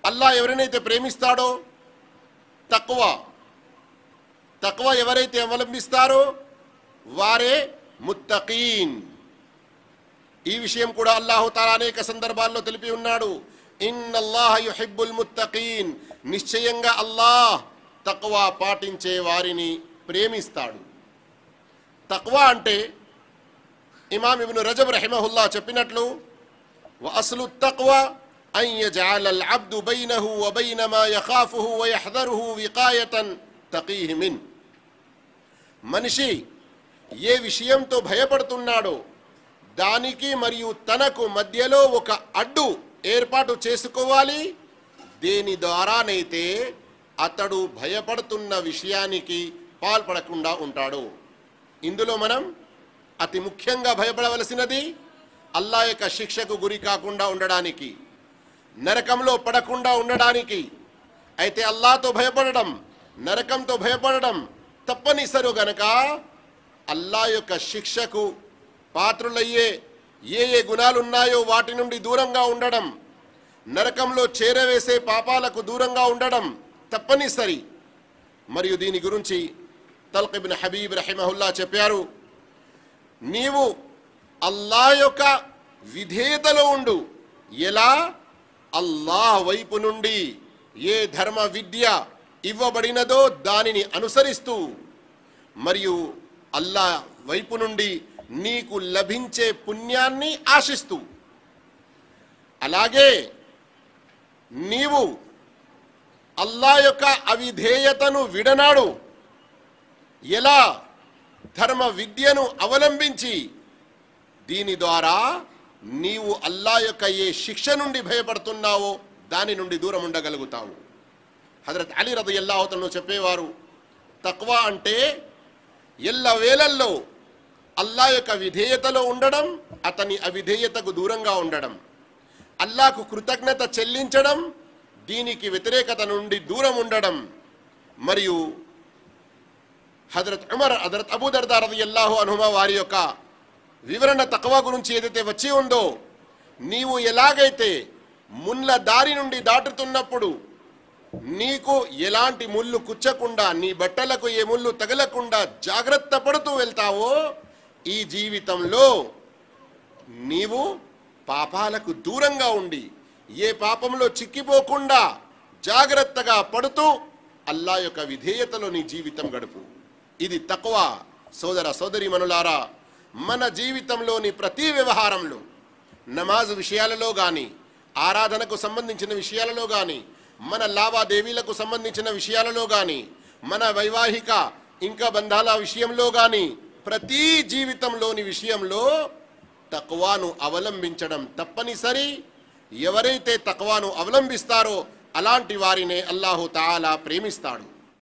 అల్లా ఎవరినైతే ప్రేమిస్తాడో తక్కువ తక్కువ ఎవరైతే అవలంబిస్తారో వారే ముత్తకీన్ ఈ విషయం కూడా అల్లాహు తాలా అనేక సందర్భాల్లో తెలిపి ఉన్నాడు ఇన్నల్లాహ యుహిబ్బుల్ ముత్తకీన్ నిశ్చయంగా అల్లాహ్ తక్కువ పాటించే వారిని ప్రేమిస్తాడు తక్కువ అంటే ఇమాం ఇబ్ను రజబ్ రహిమహుల్లా చెప్పినట్లు వఅస్లు తక్వ أن يجعل العبد بينه وبين ما يخافه ويحذره وقاية تقيه منه మనిషి ఏ విషయంతో భయపడుతున్నాడో దానికి మరియు తనకు మధ్యలో ఒక అడ్డు ఏర్పాటు చేసుకోవాలి దేని ద్వారానైతే అతడు భయపడుతున్న విషయానికి పాల్పడకుండా ఉంటాడు ఇందులో మనం అతి ముఖ్యంగా భయపడవలసినది అల్లా యొక్క శిక్షకు గురి కాకుండా ఉండడానికి నరకంలో పడకుండా ఉండడానికి అయితే అల్లాతో భయపడడం నరకంతో భయపడడం తప్పనిసరు గనక అల్లా యొక్క శిక్షకు పాత్రులయ్యే ఏ ఏ గుణాలున్నాయో వాటి నుండి దూరంగా ఉండడం నరకంలో చేరవేసే పాపాలకు దూరంగా ఉండడం తప్పనిసరి మరియు దీని గురించి తల్కిబిన్ హబీబ్ రహిమహుల్లా చెప్పారు నీవు అల్లా యొక్క విధేయతలో ఉండు ఎలా అల్లాహ్ వైపు నుండి ఏ ధర్మ విద్య ఇవ్వబడినదో దానిని అనుసరిస్తూ మరియు అల్లా వైపు నుండి నీకు లభించే పుణ్యాన్ని ఆశిస్తూ అలాగే నీవు అల్లా యొక్క అవిధేయతను విడనాడు ఎలా ధర్మ విద్యను అవలంబించి దీని ద్వారా నీవు అల్లా యొక్క ఏ శిక్ష నుండి భయపడుతున్నావో దాని నుండి దూరం ఉండగలుగుతావు హజరత్ అలీ రదు ఎల్లాహతను చెప్పేవారు తక్వా అంటే ఎల్ల వేళల్లో అల్లా యొక్క విధేయతలో ఉండడం అతని అవిధేయతకు దూరంగా ఉండడం అల్లాకు కృతజ్ఞత చెల్లించడం దీనికి వ్యతిరేకత నుండి దూరం ఉండడం మరియు హజరత్ ఉమర్ హజరత్ అబూదర్దా రదియల్లాహు అనుమా వారి యొక్క వివరణ తక్కువ గురించి ఏదైతే వచ్చి ఉందో నీవు ఎలాగైతే ముళ్ళ దారి నుండి దాటుతున్నప్పుడు నీకు ఎలాంటి ముళ్ళు కుచ్చకుండా నీ బట్టలకు ఏ ముళ్ళు తగలకుండా జాగ్రత్త పడుతూ వెళ్తావో ఈ జీవితంలో నీవు పాపాలకు దూరంగా ఉండి ఏ పాపంలో చిక్కిపోకుండా జాగ్రత్తగా పడుతూ అల్లా యొక్క విధేయతలో నీ జీవితం గడుపు ఇది తక్కువ సోదర సోదరి మనులారా మన జీవితంలోని ప్రతి వ్యవహారంలో నమాజ్ విషయాలలో కానీ ఆరాధనకు సంబంధించిన విషయాలలో కానీ మన లావాదేవీలకు సంబంధించిన విషయాలలో కానీ మన వైవాహిక ఇంకా బంధాల విషయంలో కానీ ప్రతి జీవితంలోని విషయంలో తక్వాను అవలంబించడం తప్పనిసరి ఎవరైతే తక్వాను అవలంబిస్తారో అలాంటి వారినే అల్లాహు తాలా ప్రేమిస్తాడు